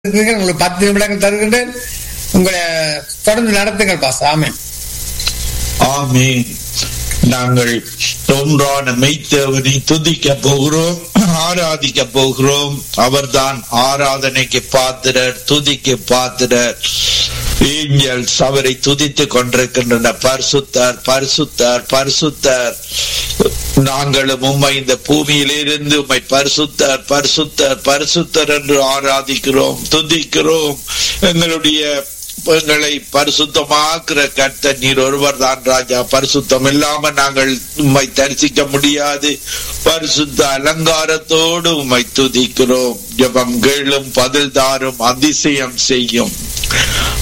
இருக்கிறீர்கள். உங்களுக்கு பத்து நிமிடங்கள் தருகின்றேன் உங்களை தொடர்ந்து நடத்துங்கள் பாஸ் ஆமென் ஆமென் நாங்கள் ஒன்றான மெய்த்தேவனை துதிக்க போகிறோம் ஆராதிக்க போகிறோம் அவர்தான் ஆராதனைக்கு பாத்திரர் துதிக்கு பாத்திரர் ஏஞ்சல்ஸ் அவரை துதித்துக் கொண்டிருக்கின்றன பரிசுத்தர் பரிசுத்தர் பரிசுத்தர் நாங்களும் உம்மை இந்த பூமியிலிருந்து உம்மை பரிசுத்தர் பரிசுத்தர் பரிசுத்தர் என்று ஆராதிக்கிறோம் துதிக்கிறோம் எங்களுடைய எங்களை பரிசுத்தமாக்குற கர்த்தர் நீர் ஒருவர் தான் ராஜா பரிசுத்தம் இல்லாம நாங்கள் உம்மை தரிசிக்க முடியாது பரிசுத்த அலங்காரத்தோடு உம்மை துதிக்கிறோம் ஜெபம் கேளும் பதில் தாரும் அதிசயம் செய்யும்